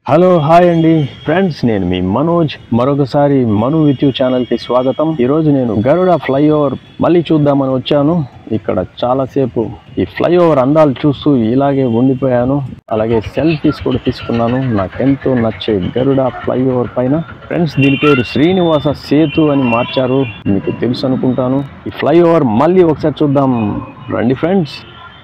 hello hi అండి friends నేను మీ మనోజ్ మరొకసారి మను విత్ యూ ఛానల్ కి స్వాగతం ఈ రోజు నేను గరుడ ఫ్లైఓవర్ మళ్ళీ చూద్దామని వచ్చాను ఇక్కడ చాలాసేపు ఈ ఫ్లైఓవర్ అందాలు చూస్తూ ఇలాగే ఉండిపోయాను అలాగే సెల్ఫీస్ కూడా తీసుకున్నాను నాకెంతో నచ్చే గరుడ ఫ్లైఓవర్ పైన ఫ్రెండ్స్ దీని పేరు శ్రీనివాస సేతు అని మార్చారు మీకు తెలుసు అనుకుంటాను ఈ ఫ్లైఓవర్ మళ్ళీ ఒకసారి చూద్దాం రండి ఫ్రెండ్స్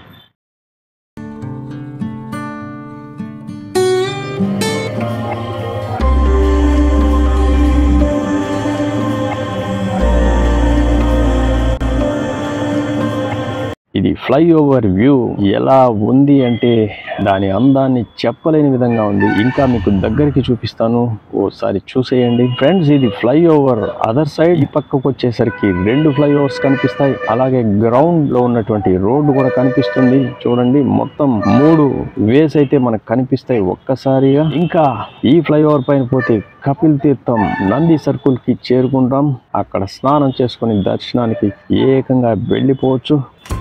ఇది ఫ్లైఓవర్ వ్యూ ఎలా ఉంది అంటే దాని అందాన్ని చెప్పలేని విధంగా ఉంది ఇంకా మీకు దగ్గరికి చూపిస్తాను ఓసారి చూసేయండి ఫ్రెండ్స్ ఇది ఫ్లైఓవర్ అదర్ సైడ్ ఈ పక్కకు వచ్చేసరికి రెండు ఫ్లైఓవర్స్ కనిపిస్తాయి అలాగే గ్రౌండ్ లో ఉన్నటువంటి రోడ్డు కూడా కనిపిస్తుంది చూడండి మొత్తం మూడు వేస్ అయితే మనకు కనిపిస్తాయి ఒక్కసారిగా ఇంకా ఈ ఫ్లైఓవర్ పైన పోతే కపిల్ తీర్థం నంది సర్కిల్ కి చేరుకుంటాం అక్కడ స్నానం చేసుకొని దర్శనానికి ఏకంగా వెళ్ళిపోవచ్చు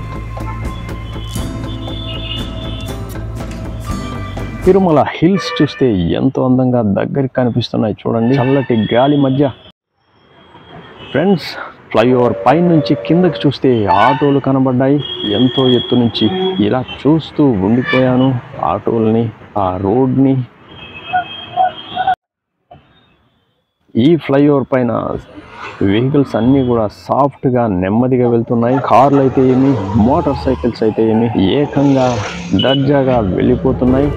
తిరుమల హిల్స్ చూస్తే ఎంతో అందంగా దగ్గరికి కనిపిస్తున్నాయి చూడండి చల్లటి గాలి మధ్య ఫ్రెండ్స్ ఫ్లైఓవర్ పై నుంచి కిందకి చూస్తే ఆటోలు కనబడ్డాయి ఎంతో ఎత్తు నుంచి ఇలా చూస్తూ ఉండిపోయాను ఆటోల్ని ఆ రోడ్ని ఈ ఫ్లైఓవర్ పైన వెహికల్స్ అన్నీ కూడా సాఫ్ట్గా నెమ్మదిగా వెళ్తున్నాయి కార్లు అయితే ఏమి మోటార్ సైకిల్స్ అయితే ఏమి ఏకంగా దర్జాగా వెళ్ళిపోతున్నాయి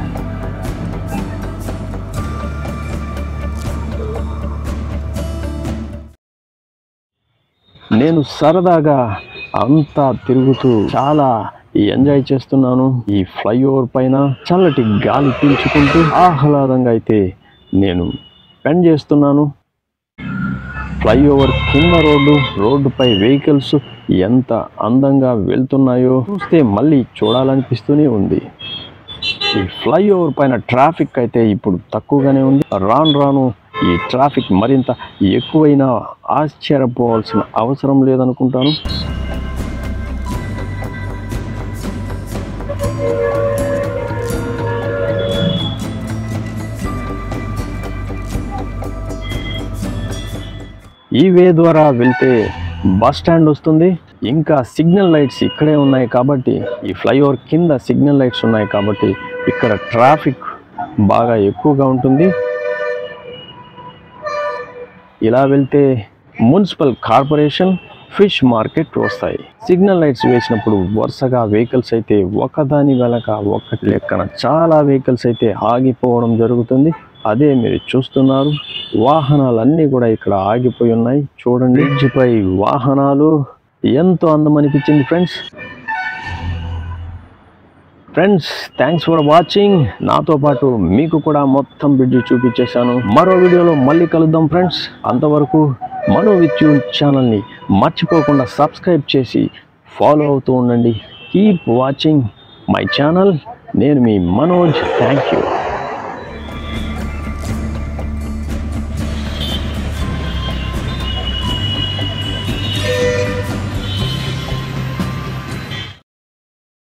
నేను సరదాగా అంతా తిరుగుతూ చాలా ఎంజాయ్ చేస్తున్నాను ఈ ఫ్లైఓవర్ పైన చల్లటి గాలి పీల్చుకుంటూ ఆహ్లాదంగా అయితే నేను స్పెండ్ చేస్తున్నాను ఫ్లైఓవర్ కింద రోడ్డు రోడ్డుపై వెహికల్స్ ఎంత అందంగా వెళ్తున్నాయో చూస్తే మళ్ళీ చూడాలనిపిస్తూనే ఉంది ఈ ఫ్లైఓవర్ పైన ట్రాఫిక్ అయితే ఇప్పుడు తక్కువగానే ఉంది రాను రాను ఈ ట్రాఫిక్ మరింత ఎక్కువైనా ఆశ్చర్యపోవాల్సిన అవసరం లేదనుకుంటాను ఈ వే ద్వారా వెళ్తే బస్ స్టాండ్ వస్తుంది ఇంకా సిగ్నల్ లైట్స్ ఇక్కడే ఉన్నాయి కాబట్టి ఈ ఫ్లైఓవర్ కింద సిగ్నల్ లైట్స్ ఉన్నాయి కాబట్టి ఇక్కడ ట్రాఫిక్ బాగా ఎక్కువగా ఉంటుంది ఇలా వెళ్తే మున్సిపల్ కార్పొరేషన్ ఫిష్ మార్కెట్ వస్తాయి సిగ్నల్ లైట్స్ వేసినప్పుడు వరుసగా వెహికల్స్ అయితే ఒకదాని వెనక ఒకటి లెక్కన చాలా వెహికల్స్ అయితే ఆగిపోవడం జరుగుతుంది అదే మీరు చూస్తున్నారు వాహనాలన్నీ కూడా ఇక్కడ ఆగిపోయి ఉన్నాయి చూడండి బ్రిడ్జ్ పై వాహనాలు ఎంతో అందం అనిపించింది friends friends thanks for watching నాతో పాటు మీకు కూడా మొత్తం బ్రిడ్జ్ చూపించేశాను మరో వీడియోలో మళ్ళీ కలుద్దాం ఫ్రెండ్స్ అంతవరకు మనో విత్ యూ ఛానల్ని మర్చిపోకుండా సబ్స్క్రైబ్ చేసి ఫాలో అవుతూ ఉండండి కీప్ వాచింగ్ మై ఛానల్ నేను మీ మనోజ్ థ్యాంక్ యూ